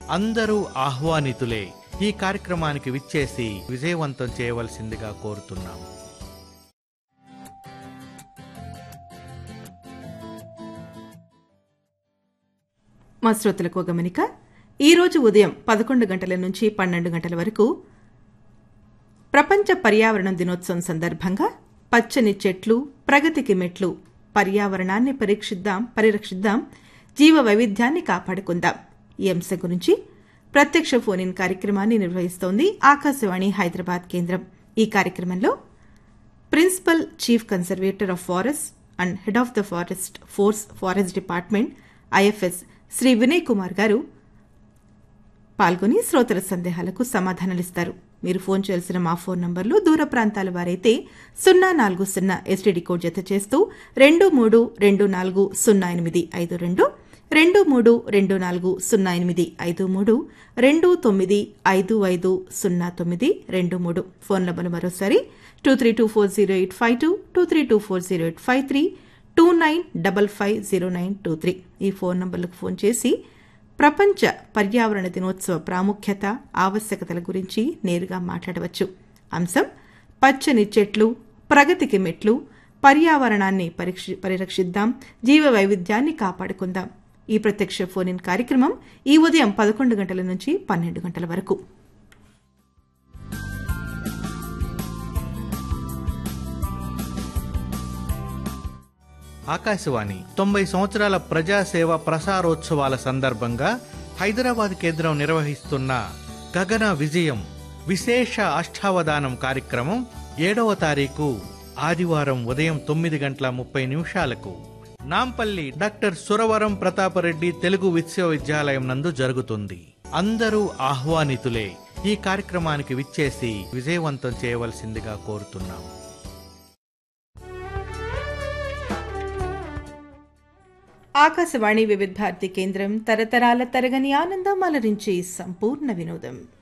అందరూ ఆహ్వానితులే ఈ కార్యక్రమానికి విచ్చేసి విజయవంతం చేయవలసిందిగా కోరుతున్నాం మా శ్రోతలకు ఒక గమనిక ఈరోజు ఉదయం పదకొండు గంటల నుంచి పన్నెండు గంటల వరకు ప్రపంచ పర్యావరణ దినోత్సవం సందర్భంగా పచ్చని చెట్లు ప్రగతికి మెట్లు పర్యావరణాన్ని పరీక్షిద్దాం పరిరక్షిద్దాం జీవ వైవిధ్యాన్ని కాపాడుకుందాం ఈ అంశం గురించి ప్రత్యక్ష ఫోన్ ఇన్ కార్యక్రమాన్ని నిర్వహిస్తోంది ఆకాశవాణి హైదరాబాద్ కేంద్రం ఈ కార్యక్రమంలో principal chief conservator of forest and head of the forest force forest department IFS Shri Vinay Kumar garu పాల్గొని శ్రోతల సందేహాలకు సమాధానాలిస్తారు మీరు ఫోన్ చేయాల్సిన మా ఫోన్ నంబర్లు దూర ప్రాంతాల వారైతే సున్నా నాలుగు సున్నా ఎస్టీడీ కోడ్ జత చేస్తూ రెండు మూడు రెండు నాలుగు సున్నా ఎనిమిది ఐదు రెండు రెండు మూడు రెండు నాలుగు సున్నా ఎనిమిది ఐదు మూడు రెండు తొమ్మిది ఐదు ఐదు సున్నా తొమ్మిది రెండు మూడు ఫోన్ నంబర్ మరోసారి two three two four zero eight five two two three two four zero eight five three two nine double five zero nine two three ఈ ఫోన్ నంబర్లకు ఫోన్ చేసి ప్రపంచ పర్యావరణ దినోత్సవ ప్రాముఖ్యత ఆవశ్యకతల గురించి నేరుగా మాట్లాడవచ్చు అంశం పచ్చని చెట్లు ప్రగతికి మెట్లు పర్యావరణాన్ని పరీక్ష- పరిరక్షిద్దాం జీవ వైవిధ్యాన్ని కాపాడుకుందాం ఈ ప్రత్యక్ష ఫోన్ ఇన్ కార్యక్రమం ఈ ఉదయం పదకొండు గంటల నుంచి పన్నెండు గంటల వరకు ఆకాశవాణి తొంభై సంవత్సరాల ప్రజాసేవ ప్రసారోత్సవాల సందర్భంగా హైదరాబాద్ కేంద్రం నిర్వహిస్తున్న గగన విజయం విశేష అష్టావధానం కార్యక్రమం ఏడవ తారీఖు ఆదివారం ఉదయం తొమ్మిది గంటల ముప్పై నిమిషాలకు నాంపల్లి డాక్టర్ సురవరం ప్రతాపరెడ్డి తెలుగు విశ్వవిద్యాలయం నందు జరుగుతుంది అందరూ ఆహ్వానితులే ఈ కార్యక్రమానికి విచ్చేసి విజయవంతం చేయవలసిందిగా కోరుతున్నాం ఆకాశవాణి వివిధ భారతి కేంద్రం తరతరాల తరగని ఆనందం అలరించి సంపూర్ణ వినోదం